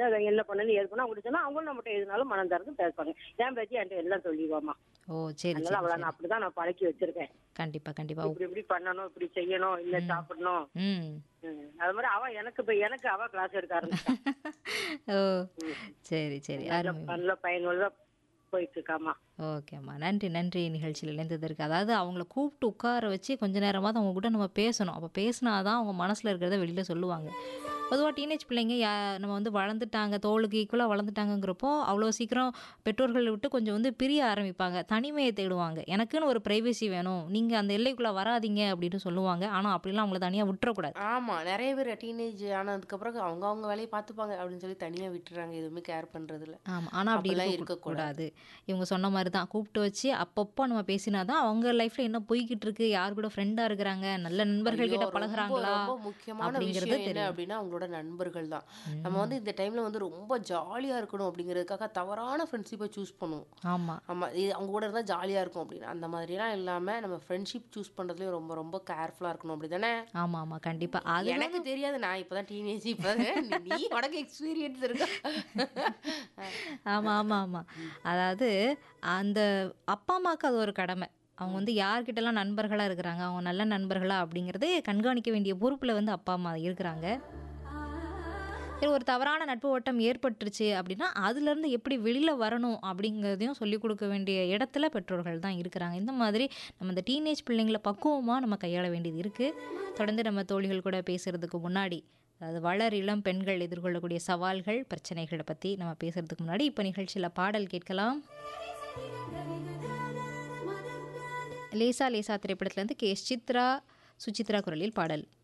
ஆச்சு அதை என்ன பண்ணணும் ஏது பண்ணணும் அவங்க சொன்னா அவங்களும் நம்மகிட்ட எதுனாலும் மனம் திறந்து பேசுவாங்க என் பேச்சு என்கிட்ட எல்லாம் சொல்லிடுவாமா ஓ சரி அதனால சரி அவளை சரி நான் அப்படிதான் நான் பழக்கி வச்சிருக்கேன் கண்டிப்பா கண்டிப்பா இப்படி இப்படி பண்ணணும் இப்படி செய்யணும் இல்ல சாப்பிடணும் ம் ம். அது மாதிரி அவ எனக்கு இப்ப எனக்கு அவ கிளாஸ் எடுக்க ஆரம்பிச்சா ஓ சரி சரி அருமை நல்ல பயனுள்ள போயிட்டு இருக்காமா ஓகேம்மா நன்றி நன்றி நிகழ்ச்சியில் இணைந்ததற்கு அதாவது அவங்கள கூப்பிட்டு உட்கார வச்சு கொஞ்ச நேரமாவது அவங்க கூட நம்ம பேசணும் அப்போ பேசினாதான் அவங்க மனசில் இருக்கிறத வெளியில் சொல்லுவாங்க பொதுவாக டீனேஜ் பிள்ளைங்க யா நம்ம வந்து வளர்ந்துட்டாங்க தோளுக்கு ஈக்குவலாக வளர்ந்துட்டாங்கங்கிறப்போ அவ்வளோ சீக்கிரம் பெற்றோர்களை விட்டு கொஞ்சம் வந்து பிரிய ஆரம்பிப்பாங்க தனிமையை தேடுவாங்க எனக்குன்னு ஒரு ப்ரைவசி வேணும் நீங்கள் அந்த எல்லைக்குள்ளே வராதீங்க அப்படின்னு சொல்லுவாங்க ஆனால் அப்படிலாம் அவங்கள தனியாக விட்டுறக்கூடாது ஆமா நிறைய பேர் டீனேஜ் ஆனதுக்கப்புறம் அவங்க அவங்க வேலையை பார்த்துப்பாங்க அப்படின்னு சொல்லி தனியா விட்டுறாங்க எதுவுமே கேர் பண்றது இல்ல ஆமாம் ஆனால் அப்படி அப்படிலாம் இருக்கக்கூடாது இவங்க சொன்ன மாதிரி தான் கூப்பிட்டு வச்சு அப்பப்போ நம்ம பேசினா தான் அவங்க லைஃப்பில் என்ன போய்கிட்டு இருக்கு யார் கூட ஃப்ரெண்டாக இருக்கிறாங்க நல்ல நண்பர்கள் ஐயோ, கிட்ட ரொம்ப பழகுறாங்களா ரொம்ப முக்கியமான அப்படிங்கிறது விஷயம் என்ன தெரியும் அப்படின்னா அவங்களோட நண்பர்கள் தான் நம்ம வந்து இந்த டைம்ல வந்து ரொம்ப ஜாலியா இருக்கணும் அப்படிங்கிறதுக்காக தவறான ஃப்ரெண்ட்ஷிப்பை சூஸ் பண்ணுவோம் ஆமாம் ஆமா இது அவங்க கூட இருந்தா ஜாலியா இருக்கும் அப்படின்னு அந்த மாதிரிலாம் இல்லாம நம்ம ஃப்ரெண்ட்ஷிப் சூஸ் பண்றதுலயும் ரொம்ப ரொம்ப கேர்ஃபுல்லா இருக்கணும் அப்படிதானே ஆமாம் ஆமாம் கண்டிப்பாக அது எனக்கு தெரியாது நான் இப்பதான் டீனேஜ் இப்போ நீ உனக்கு எக்ஸ்பீரியன்ஸ் இருக்கா ஆமாம் ஆமாம் ஆமாம் அதாவது அந்த அப்பா அம்மாவுக்கு அது ஒரு கடமை அவங்க வந்து யார்கிட்டலாம் நண்பர்களாக இருக்கிறாங்க அவங்க நல்ல நண்பர்களா அப்படிங்கிறது கண்காணிக்க வேண்டிய பொறுப்பில் வந்து அப்பா அம்மா இருக்கிறாங்க சரி ஒரு தவறான நட்பு ஓட்டம் ஏற்பட்டுருச்சு அப்படின்னா அதுலேருந்து எப்படி வெளியில் வரணும் அப்படிங்கிறதையும் சொல்லிக் கொடுக்க வேண்டிய இடத்துல பெற்றோர்கள் தான் இருக்கிறாங்க இந்த மாதிரி நம்ம இந்த டீனேஜ் பிள்ளைங்களை பக்குவமாக நம்ம கையாள வேண்டியது இருக்குது தொடர்ந்து நம்ம தோழிகள் கூட பேசுகிறதுக்கு முன்னாடி அதாவது வளர் இளம் பெண்கள் எதிர்கொள்ளக்கூடிய சவால்கள் பிரச்சனைகளை பற்றி நம்ம பேசுகிறதுக்கு முன்னாடி இப்போ நிகழ்ச்சியில் பாடல் கேட்கலாம் லேசா லேசா திரைப்படத்துலேருந்து கே எஸ் சித்ரா சுசித்ரா குரலில் பாடல்